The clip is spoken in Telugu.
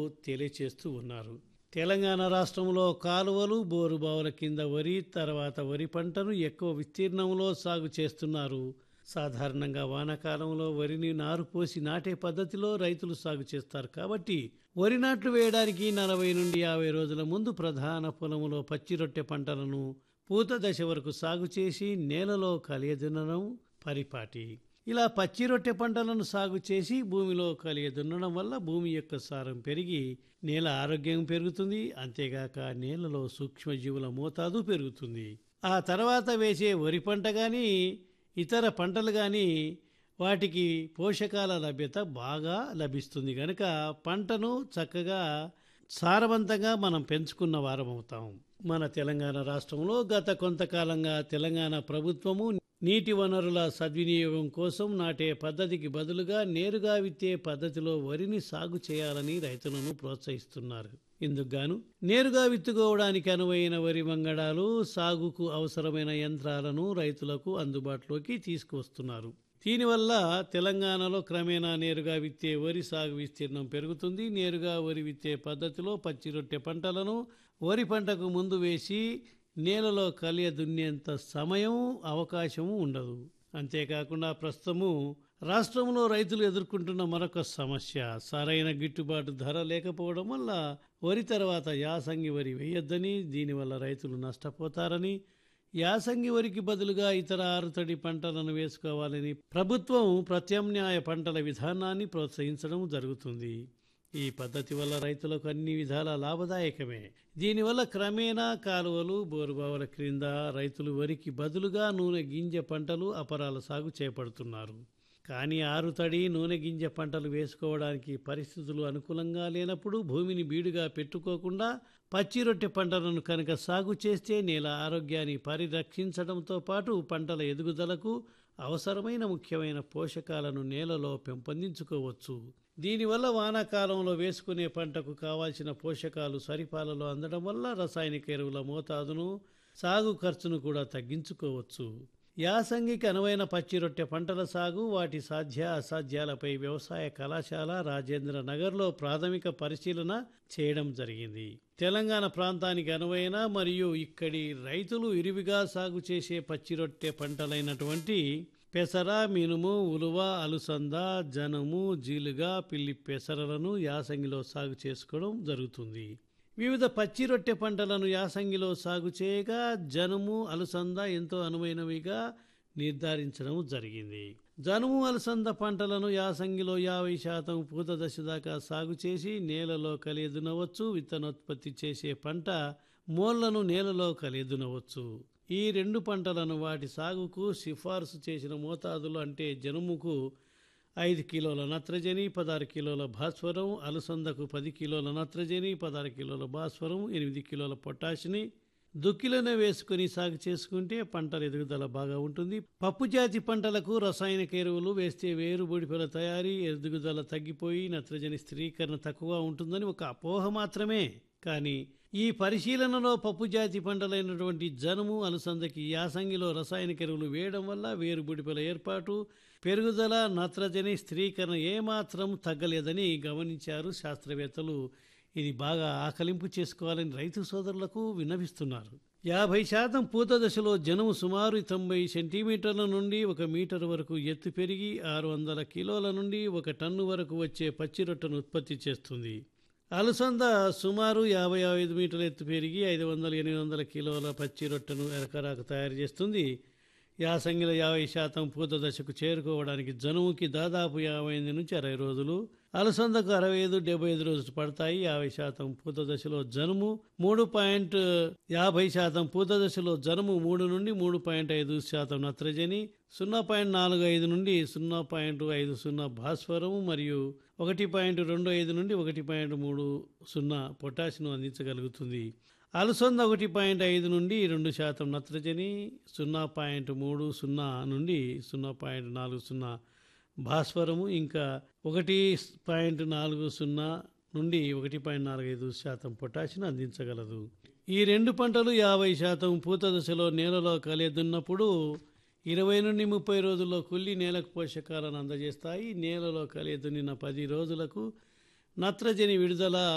తెలియచేస్తూ ఉన్నారు తెలంగాణ రాష్ట్రంలో కాలువలు బోరుబావుల కింద వరి తర్వాత వరి పంటను ఎక్కువ విస్తీర్ణంలో సాగు చేస్తున్నారు సాధారణంగా వానాకాలంలో వరిని నారు పోసి నాటే పద్ధతిలో రైతులు సాగు చేస్తారు కాబట్టి వరి నాట్లు వేయడానికి నలభై నుండి యాభై రోజుల ముందు ప్రధాన పొలంలో పచ్చి రొట్టె పంటలను పూత దశ వరకు సాగు చేసి నేలలో కలియదున్నడం పరిపాటి ఇలా పచ్చి రొట్టె పంటలను సాగు చేసి భూమిలో కలియదున్నడం వల్ల భూమి యొక్క సారం పెరిగి నేల ఆరోగ్యం పెరుగుతుంది అంతేగాక నేలలో సూక్ష్మజీవుల మోతాదు పెరుగుతుంది ఆ తర్వాత వేసే వరి పంట కానీ ఇతర పంటలు కానీ వాటికి పోషకాల లభ్యత బాగా లభిస్తుంది కనుక పంటను చక్కగా సారవంతంగా మనం పెంచుకున్న వారం అవుతాం మన తెలంగాణ రాష్ట్రంలో గత కొంతకాలంగా తెలంగాణ ప్రభుత్వము నీటి వనరుల సద్వినియోగం కోసం నాటే పద్ధతికి బదులుగా నేరుగా విత్తే పద్ధతిలో వరిని సాగు చేయాలని రైతులను ప్రోత్సహిస్తున్నారు ఇందుకుగాను నేరుగా విత్తుకోవడానికి అనువైన వరి వంగడాలు సాగుకు అవసరమైన యంత్రాలను రైతులకు అందుబాటులోకి తీసుకువస్తున్నారు దీనివల్ల తెలంగాణలో క్రమేణా నేరుగా విత్తే వరి సాగు విస్తీర్ణం పెరుగుతుంది నేరుగా వరి విత్తే పద్ధతిలో పచ్చి రొట్టె పంటలను వరి పంటకు ముందు వేసి నేలలో కలియ దున్నేంత సమయం అవకాశము ఉండదు అంతేకాకుండా ప్రస్తుతము రాష్ట్రంలో రైతులు ఎదుర్కొంటున్న మరొక సమస్య సరైన గిట్టుబాటు ధర లేకపోవడం వల్ల వరి తర్వాత యాసంగి వరి వేయొద్దని దీనివల్ల రైతులు నష్టపోతారని యాసంగి వరికి బదులుగా ఇతర ఆరుతడి పంటలను వేసుకోవాలని ప్రభుత్వం ప్రత్యామ్నాయ పంటల విధానాన్ని ప్రోత్సహించడం జరుగుతుంది ఈ పద్ధతి వల్ల రైతులకు అన్ని విధాల లాభదాయకమే దీనివల్ల క్రమేణా కాలువలు బోరుబావుల క్రింద రైతులు వరికి బదులుగా నూనె గింజ పంటలు అపరాల సాగు చేపడుతున్నారు కానీ ఆరుతడి నూనె గింజ పంటలు వేసుకోవడానికి పరిస్థితులు అనుకూలంగా లేనప్పుడు భూమిని బీడుగా పెట్టుకోకుండా పచ్చి రొట్టె పంటలను కనుక సాగు చేస్తే నేల ఆరోగ్యాన్ని పరిరక్షించడంతో పాటు పంటల ఎదుగుదలకు అవసరమైన ముఖ్యమైన పోషకాలను నేలలో పెంపొందించుకోవచ్చు దీనివల్ల వానాకాలంలో వేసుకునే పంటకు కావాల్సిన పోషకాలు సరిపాలలో అందడం వల్ల రసాయనిక ఎరువుల మోతాదును సాగు ఖర్చును కూడా తగ్గించుకోవచ్చు యాసంగికి అనువైన పచ్చి రొట్టె పంటల సాగు వాటి సాధ్య అసాధ్యాలపై వ్యవసాయ కళాశాల రాజేంద్ర నగర్లో ప్రాథమిక పరిశీలన చేయడం జరిగింది తెలంగాణ ప్రాంతానికి అనువైన మరియు ఇక్కడి రైతులు ఇరివిగా సాగు చేసే పచ్చి రొట్టె పంటలైనటువంటి పెసర మినుము ఉలువ అలుసంద జనము జీలుగా పిల్లి పెసరలను యాసంగిలో సాగు చేసుకోవడం జరుగుతుంది వివిధ పచ్చి రొట్టె పంటలను యాసంగిలో సాగు చేయగా జనుము అలసంద ఎంతో అనువైనవిగా నిర్ధారించడం జరిగింది జనుము అలసంద పంటలను యాసంగిలో యాభై శాతం పూత దశ దాకా సాగు చేసి నేలలో కలియదునవచ్చు విత్తనోత్పత్తి చేసే పంట మోళ్లను నేలలో కలియదునవచ్చు ఈ రెండు పంటలను వాటి సాగుకు సిఫార్సు చేసిన మోతాదులు అంటే జనుముకు ఐదు కిలోల నత్రజని పదహారు కిలోల భాస్వరం అలసందకు పది కిలోల నత్రజని పదహారు కిలోల భాస్వరం ఎనిమిది కిలోల పొటాషిని దుక్కిలోనే వేసుకుని సాగు చేసుకుంటే పంటల ఎదుగుదల బాగా ఉంటుంది పప్పు జాతి పంటలకు రసాయనిక ఎరువులు వేస్తే వేరు బొడిపల తయారీ ఎదుగుదల తగ్గిపోయి నత్రజని స్థిరీకరణ తక్కువ ఉంటుందని ఒక అపోహ మాత్రమే కానీ ఈ పరిశీలనలో పప్పు జాతి పంటలైనటువంటి జనుము అలసందకి యాసంగిలో రసాయనిక ఎరువులు వేయడం వల్ల వేరు బుడిపల ఏర్పాటు పెరుగుదల నత్రజని స్థిరీకరణ ఏమాత్రం తగ్గలేదని గమనించారు శాస్త్రవేత్తలు ఇది బాగా ఆకలింపు చేసుకోవాలని రైతు సోదరులకు విన్నవిస్తున్నారు యాభై శాతం పూత దశలో జనుము సుమారు తొంభై సెంటీమీటర్ల నుండి ఒక మీటర్ వరకు ఎత్తు పెరిగి ఆరు వందల కిలోల నుండి ఒక టన్ను వరకు వచ్చే పచ్చి రొట్టెను ఉత్పత్తి చేస్తుంది అలసంద సుమారు యాభై ఐదు మీటర్ల ఎత్తు పెరిగి ఐదు వందల ఎనిమిది వందల కిలోల పచ్చి రొట్టెను ఎరకరాకు తయారు చేస్తుంది యాసంగిలో యాభై శాతం పూత దశకు చేరుకోవడానికి జనుముకి దాదాపు యాభై ఎనిమిది నుంచి అరవై రోజులు అలసందకు అరవై ఐదు డెబ్బై ఐదు రోజులు పడతాయి యాభై శాతం పూత దశలో జనుము మూడు పాయింట్ యాభై శాతం పూత దశలో జనుము మూడు నుండి మూడు పాయింట్ ఐదు శాతం నత్రజని సున్నా పాయింట్ నాలుగు ఐదు నుండి సున్నా పాయింట్ ఐదు సున్నా భాస్వరం మరియు ఒకటి పాయింట్ రెండు ఐదు నుండి ఒకటి పాయింట్ మూడు సున్నా పొటాషియం అందించగలుగుతుంది అలసంద ఒకటి పాయింట్ ఐదు నుండి రెండు శాతం నత్రజని సున్నా పాయింట్ మూడు సున్నా నుండి సున్నా పాయింట్ నాలుగు సున్నా భాస్వరము ఇంకా ఒకటి పాయింట్ నాలుగు సున్నా నుండి ఒకటి పాయింట్ నాలుగు ఐదు శాతం పొటాషియం అందించగలదు ఈ రెండు పంటలు యాభై శాతం పూత దశలో నేలలో కలియదున్నప్పుడు ఇరవై నుండి ముప్పై రోజుల్లో కుళ్ళి నేలకు పోషకాలను అందజేస్తాయి నేలలో కలియదున్నిన పది రోజులకు నత్రజని విడుదల